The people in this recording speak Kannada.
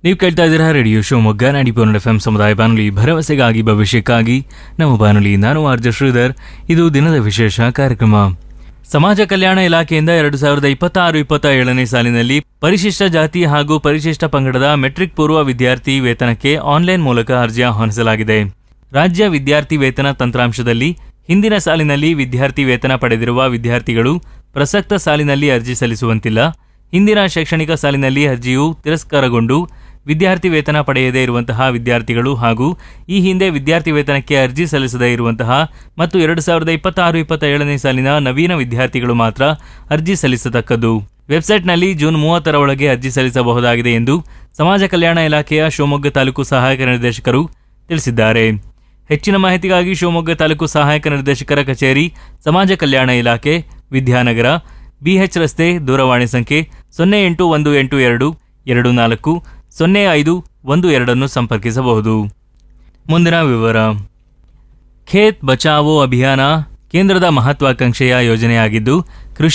ನೀವು ಕೇಳ್ತಾ ಇದ್ದೀರಾ ರೇಡಿಯೋ ಶಿವಮೊಗ್ಗ ನಾಡಿ ಪೋರ್ಡ್ ಎಫ್ ಎಂ ಸಮುದಾಯ ಬಾನುಲಿ ಭರವಸೆಗಾಗಿ ಭವಿಷ್ಯಕ್ಕಾಗಿ ನಮ್ಮ ಬಾನುಲಿ ನಾನು ಆರ್ಜ ಶ್ರೀಧರ್ ಇದು ದಿನದ ವಿಶೇಷ ಕಾರ್ಯಕ್ರಮ ಸಮಾಜ ಕಲ್ಯಾಣ ಇಲಾಖೆಯಿಂದ ಎರಡು ಸಾವಿರದ ಇಪ್ಪತ್ತಾರು ಇಪ್ಪತ್ತ ಏಳನೇ ಸಾಲಿನಲ್ಲಿ ಪರಿಶಿಷ್ಟ ಜಾತಿ ಹಾಗೂ ಪರಿಶಿಷ್ಟ ಪಂಗಡದ ಮೆಟ್ರಿಕ್ ಪೂರ್ವ ವಿದ್ಯಾರ್ಥಿ ವೇತನಕ್ಕೆ ಆನ್ಲೈನ್ ಮೂಲಕ ಅರ್ಜಿ ಆಹ್ವಾನಿಸಲಾಗಿದೆ ರಾಜ್ಯ ವಿದ್ಯಾರ್ಥಿ ವೇತನ ತಂತ್ರಾಂಶದಲ್ಲಿ ಹಿಂದಿನ ಸಾಲಿನಲ್ಲಿ ವಿದ್ಯಾರ್ಥಿ ವೇತನ ಪಡೆದಿರುವ ವಿದ್ಯಾರ್ಥಿಗಳು ಪ್ರಸಕ್ತ ಸಾಲಿನಲ್ಲಿ ಅರ್ಜಿ ಸಲ್ಲಿಸುವಂತಿಲ್ಲ ಹಿಂದಿನ ಶೈಕ್ಷಣಿಕ ಸಾಲಿನಲ್ಲಿ ಅರ್ಜಿಯು ತಿರಸ್ಕಾರಗೊಂಡು ವಿದ್ಯಾರ್ಥಿ ವೇತನ ಪಡೆಯದೇ ಇರುವಂತಹ ವಿದ್ಯಾರ್ಥಿಗಳು ಹಾಗೂ ಈ ಹಿಂದೆ ವಿದ್ಯಾರ್ಥಿ ವೇತನಕ್ಕೆ ಅರ್ಜಿ ಸಲ್ಲಿಸದೇ ಇರುವಂತಹ ಮತ್ತು ಎರಡು ಸಾವಿರದ ಇಪ್ಪತ್ತಾರು ಇಪ್ಪತ್ತ ಏಳನೇ ಸಾಲಿನ ನವೀನ ವಿದ್ಯಾರ್ಥಿಗಳು ಮಾತ್ರ ಅರ್ಜಿ ಸಲ್ಲಿಸತಕ್ಕದ್ದು ವೆಬ್ಸೈಟ್ನಲ್ಲಿ ಜೂನ್ ಮೂವತ್ತರ ಒಳಗೆ ಅರ್ಜಿ ಸಲ್ಲಿಸಬಹುದಾಗಿದೆ ಎಂದು ಸಮಾಜ ಕಲ್ಯಾಣ ಇಲಾಖೆಯ ಶಿವಮೊಗ್ಗ ತಾಲೂಕು ಸಹಾಯಕ ನಿರ್ದೇಶಕರು ತಿಳಿಸಿದ್ದಾರೆ ಹೆಚ್ಚಿನ ಮಾಹಿತಿಗಾಗಿ ಶಿವಮೊಗ್ಗ ತಾಲೂಕು ಸಹಾಯಕ ನಿರ್ದೇಶಕರ ಕಚೇರಿ ಸಮಾಜ ಕಲ್ಯಾಣ ಇಲಾಖೆ ವಿದ್ಯಾನಗರ ಬಿಎಚ್ ರಸ್ತೆ ದೂರವಾಣಿ ಸಂಖ್ಯೆ ಸೊನ್ನೆ ಎಂಟು ಒಂದು ಎಂಟು ಎರಡು ಎರಡು ನಾಲ್ಕು ಸೊನ್ನೆ ಐದು ಒಂದು ಎರಡನ್ನು ಸಂಪರ್ಕಿಸಬಹುದು ಮುಂದಿನ ವಿವರ ಖೇತ್ ಬಚಾವೋ ಅಭಿಯಾನ ಕೇಂದ್ರದ ಮಹತ್ವಾಕಾಂಕ್ಷೆಯ ಯೋಜನೆಯಾಗಿದ್ದು ಕೃಷಿ